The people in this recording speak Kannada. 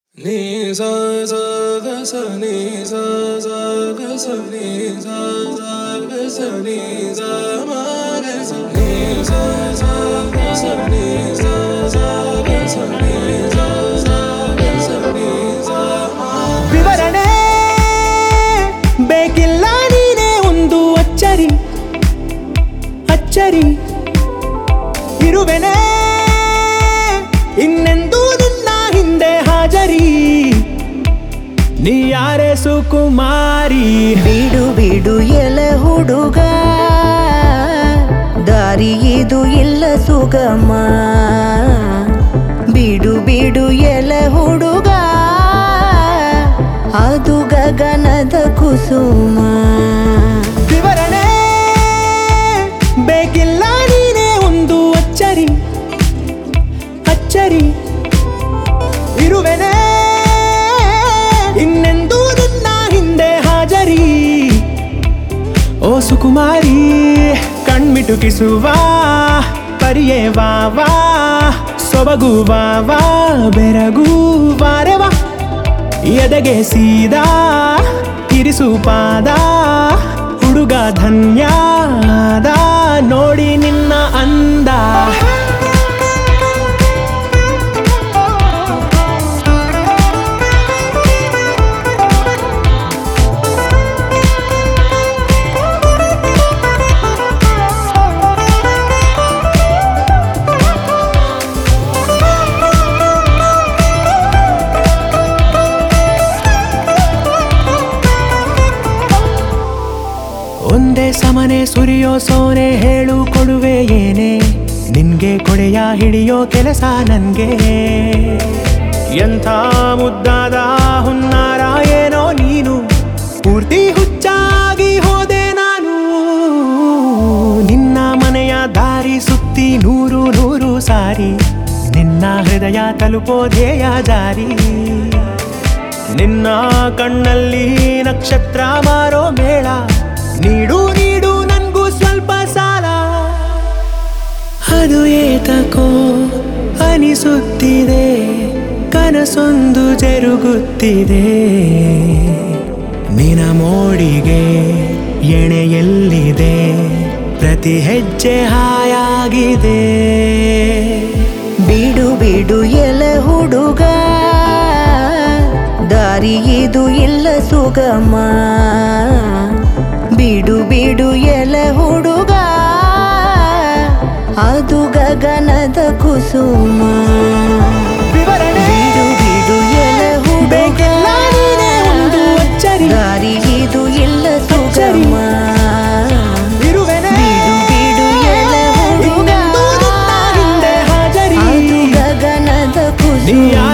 ni sa sa ga sa ni sa sa ga sa ni sa sa ga sa ni sa ma ga sa ni sa sa ga sa ni sa sa ga sa ni sa sa ga sa ni sa ma ವಿವರಣೆ ಬೇಕಿಲ್ಲ ನೀನೇ ಒಂದು ಅಚ್ಚರಿ ಅಚ್ಚರಿ ಇರುವೆನೆ ಇನ್ನೆಂದೂ ನಿನ್ನ ಹಿಂದೆ ಹಾಜರಿ ನೀ ಯಾರೇ ಸುಕುಮಾರಿ ಬಿಡು ಬಿಡು ಎಲೆ ಹುಡುಗ ದಾರಿ ಇದು ಇಲ್ಲ ಸುಗಮ ಬಿಡು ಬಿಡು ಎಲೆ ಹುಡುಗ ಅದು ಗಗನದ ಕುಸುಮ ವಿವರಣೆ ಬೇಕಿಲ್ಲ ನೀನೇ ಒಂದು ಅಚ್ಚರಿ ಅಚ್ಚರಿ ಇರುವೆನೆ ಇನ್ನೆಂದೂ ನಿನ್ನ ಹಿಂದೆ ಹಾಜರಿ ಓ ಸುಕುಮಾರಿ ಕಣ್ಮಿಟುಕಿಸುವ ಪರಿಯೇ ವಾ ವಾ ಸೊಬಗು ವಾ ವಾ ಬೆರಗು ವಾರೆ ವಾ ಎದೆಗೆ ಸೀದಾ ಇರಿಸು ಪಾದ ಹುಡುಗ ಧನ್ಯಾದ ನೋಡಿ ನಿನ್ನ ಅಂದ ಒಂದೇ ಸಮನೆ ಸುರಿಯೋ ಸೋನೆ ಹೇಳು ಕೊಡುವೆ ಏನೇ ನಿನ್ಗೆ ಕೊಡೆಯ ಹಿಡಿಯೋ ಕೆಲಸ ನನ್ಗೆ ಎಂಥ ಮುದ್ದಾದ ಹುನ್ನಾರ ಏನೋ ನೀನು ಪೂರ್ತಿ ಹುಚ್ಚಾಗಿ ಹೋದೆ ನಾನು ನಿನ್ನ ಮನೆಯ ದಾರಿ ಸುತ್ತಿ ನೂರು ನೂರು ಸಾರಿ ನಿನ್ನ ಹೃದಯ ತಲುಪೋ ಧ್ಯೇಯ ಜಾರಿ ನಿನ್ನ ಕಣ್ಣಲ್ಲಿ ನಕ್ಷತ್ರ ಮಾರೋ ಮೇಳ ನೀಡು ನೀಡು ನನ್ಗೂ ಸ್ವಲ್ಪ ಸಾಲ ಅದು ಏತಕೋ ಅನಿಸುತ್ತಿದೆ ಕನಸೊಂದು ಜರುಗುತ್ತಿದೆ ನಿನ ಮೋಡಿಗೆ ಎಣೆಯೆಲ್ಲಿದೆ ಪ್ರತಿ ಹೆಜ್ಜೆ ಹಾಯಾಗಿದೆ ಬಿಡು ಬಿಡು ಎಲೆ ಹುಡುಗ ದಾರಿ ಇದು ಇಲ್ಲ ಸುಗಮ ಬಿಡು ಬಿಡು ಎಲೆ ಹುಡುಗ ಅದು ಗಗನದ ಕುಸುಮ ವಿವರಣೆ ಬಿಡು ಬಿಡು ಎಲೆ ಹುಡುಗ ಬೇಕೆಲ್ಲ ನೀನೇ ಒಂದು ಅಚ್ಚರಿ ದಾರಿ ಇದು ಇಲ್ಲ ಅಚ್ಚರಿ. ಸುಗಮ ಇರುವೆನೆ ಬಿಡು ಬಿಡು ಎಲೆ ಹುಡುಗ ಇನ್ನೆಂದೂ ನಿನ್ನ ಹಿಂದೆ ಹಾಜರಿ ಅದು ಗಗನದ ನೀ ಕುಸುಮ